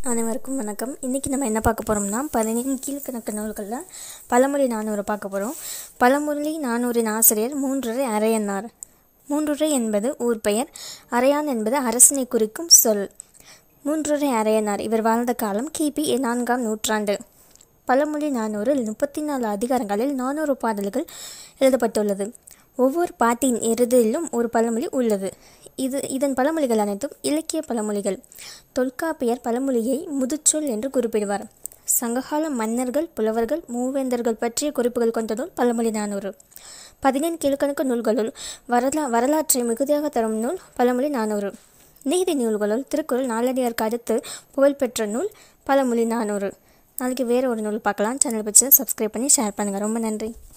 அனைவருக்கும் வணக்கம் இன்றைக்கி நம்ம என்ன பார்க்க போகிறோம்னா பதினேழு கீழ்கணக்கு நூல்களில் பழமொழி நானூறு பார்க்க போகிறோம் பழமொழி நானூறின் ஆசிரியர் மூன்றுரை அரையன்னார் மூன்றுரை என்பது ஊர் பெயர் அரையான் என்பது அரசனை குறிக்கும் சொல் மூன்றுரை அரையனார் இவர் வாழ்ந்த காலம் கிபி நான்காம் நூற்றாண்டு பழமொழி நானூறில் முப்பத்தி நாலு அதிகாரங்களில் நானூறு பாடல்கள் எழுதப்பட்டுள்ளது ஒவ்வொரு பாட்டின் இறுதியிலும் ஒரு பழமொழி உள்ளது இது இதன் பழமொழிகள் அனைத்தும் இலக்கிய பழமொழிகள் தொல்காப்பியர் பழமொழியை முதுச்சொல் என்று குறிப்பிடுவார் சங்ககால மன்னர்கள் புலவர்கள் மூவேந்தர்கள் பற்றிய குறிப்புகள் கொண்ட நூல் பழமொழி நானூறு பதினேழு கீழ்கணக்கு நூல்களுள் வரலா வரலாற்றை மிகுதியாக தரும் நூல் பழமொழி நானூறு நீதி நூல்களுள் திருக்குறள் நாலடியாருக்கு அடுத்து புகழ்பெற்ற நூல் பழமொழி நானூறு நாளைக்கு வேறு ஒரு நூல் பார்க்கலாம் சேனல் பற்றி சப்ஸ்கிரைப் பண்ணி ஷேர் பண்ணுங்கள் ரொம்ப நன்றி